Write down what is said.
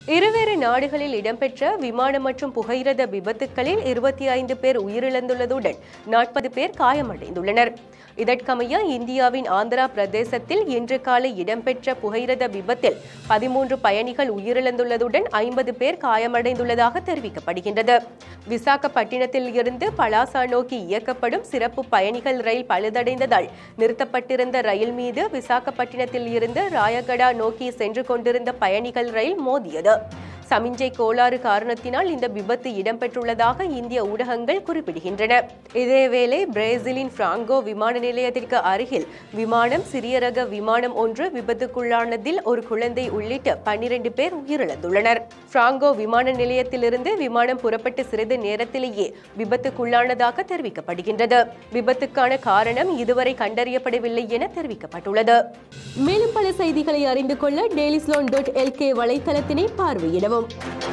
இருவேறு நாடுகளில் இடம்பெற்ற விமானம் மற்றும் புகையிரத விபத்துகளில் இருபத்தி ஐந்து பேர் உயிரிழந்துள்ளதுடன் நாற்பது பேர் காயமடைந்துள்ளனர் இதற்கமைய இந்தியாவின் ஆந்திரா பிரதேசத்தில் இன்று காலை இடம்பெற்ற புகையிரத விபத்தில் பதிமூன்று பயணிகள் உயிரிழந்துள்ளதுடன் ஐம்பது பேர் காயமடைந்துள்ளதாக தெரிவிக்கப்படுகின்றது விசாகப்பட்டினத்தில் இருந்து பலாசா நோக்கி இயக்கப்படும் சிறப்பு பயணிகள் ரயில் பழுதடைந்ததால் நிறுத்தப்பட்டிருந்த ரயில் மீது விசாகப்பட்டினத்தில் இருந்து ராயகடா நோக்கி சென்று கொண்டிருந்த பயணிகள் ரயில் மோதியது சமிஞ்சை கோளாறு காரணத்தினால் இந்த விபத்து இடம்பெற்றுள்ளதாக இந்திய ஊடகங்கள் குறிப்பிடுகின்றன இதேவேளை பிரேசிலின் பிராங்கோ விமான நிலையத்திற்கு அருகில் விமானம் சிறிய ரக விமானம் ஒன்று விபத்துக்குள்ளானதில் ஒரு குழந்தை உள்ளிட்ட பன்னிரண்டு பேர் உயிரிழந்துள்ளனர் பிராங்கோ விமான நிலையத்திலிருந்து விமானம் புறப்பட்டு சிறிது நேரத்திலேயே விபத்துக்குள்ளானதாக தெரிவிக்கப்படுகின்றது விபத்துக்கான காரணம் இதுவரை கண்டறியப்படவில்லை என தெரிவிக்கப்பட்டுள்ளது மேலும் பல செய்திகளை அறிந்து கொள்ள டெய்லிஸ்லோன் டாட் எல்கே வலைத்தளத்தினை பார்வையிடவும்